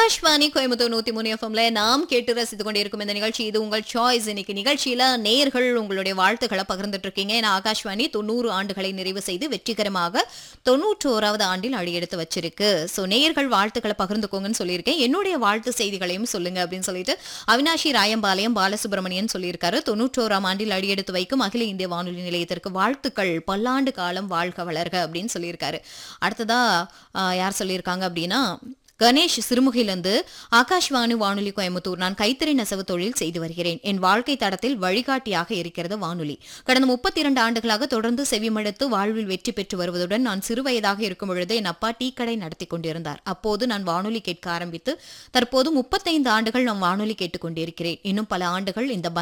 ஆகாஷ்வாணி கோயம்புத்தூர் நூத்தி மூணு எஃப்எம்ல நாம் கேட்டு ரசித்து கொண்டிருக்கும் இந்த நிகழ்ச்சி இது உங்கள் சாய்ஸ் இன்னைக்கு நிகழ்ச்சியில நேர்கள் உங்களுடைய வாழ்த்துக்களை பகிர்ந்துட்டு இருக்கீங்க ஏன்னா ஆகாஷ்வாணி தொண்ணூறு ஆண்டுகளை நிறைவு செய்து வெற்றிகரமாக தொண்ணூற்றோராவது ஆண்டில் அடியெடுத்து வச்சிருக்கு சோ நேர்கள் வாழ்த்துக்களை பகிர்ந்துக்கோங்கன்னு சொல்லியிருக்கேன் என்னுடைய வாழ்த்து செய்திகளையும் சொல்லுங்க அப்படின்னு சொல்லிட்டு அவினாஷி ராயம்பாளையம் பாலசுப்ரமணியன் சொல்லியிருக்காரு தொண்ணூற்றோராம் ஆண்டில் அடியெடுத்து வைக்கும் அகில இந்திய வானொலி நிலையத்திற்கு வாழ்த்துக்கள் பல்லாண்டு காலம் வாழ்க வளர்க அப்படின்னு சொல்லியிருக்காரு அடுத்ததா ஆஹ், யார் சொல்லியிருக்காங்க அப்படின்னா கணேஷ் சிறுமுகையிலிருந்து ஆகாஷ்வாணி வானொலி கோயம்புத்தூர் நான் கைத்தறி நெசவு தொழில் செய்து வருகிறேன் என் வாழ்க்கை தடத்தில் வழிகாட்டியாக இருக்கிறது வானொலி கடந்த முப்பத்தி இரண்டு ஆண்டுகளாக தொடர்ந்து செவிமடுத்து வாழ்வில் வெற்றி பெற்று வருவதுடன் நான் சிறுவயதாக இருக்கும் பொழுது என் அப்பா டீ கடை நடத்தி கொண்டிருந்தார் அப்போது நான் வானொலி கேட்க ஆரம்பித்து தற்போது முப்பத்தைந்து ஆண்டுகள் நான் வானொலி கேட்டுக் கொண்டிருக்கிறேன் இன்னும் பல ஆண்டுகள் இந்த